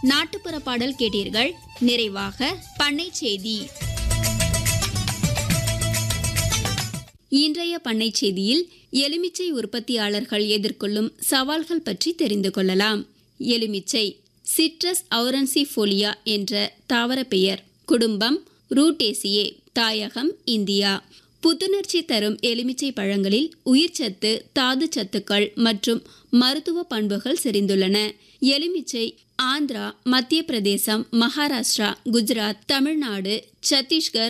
நாட்டுப்புற பாடல் கேட்டீர்கள் நிறைவாக பண்ணை செய்தி இன்றைய பண்ணை செய்தியில் எலுமிச்சை உற்பத்தியாளர்கள் எதிர்கொள்ளும் சவால்கள் பற்றி தெரிந்து கொள்ளலாம் எலுமிச்சை சிட்ரஸ் அவுரன்சிஃபோலியா என்ற தாவர பெயர் குடும்பம் ரூட்டேசியே தாயகம் இந்தியா புத்துணர்ச்சி தரும் எலுமிச்சை பழங்களில் உயிர்ச்சத்து தாது சத்துக்கள் மற்றும் மருத்துவ பண்புகள் செறிந்துள்ளன எலுமிச்சை ஆந்திரா மத்திய பிரதேசம் மகாராஷ்டிரா குஜராத் தமிழ்நாடு சத்தீஸ்கர்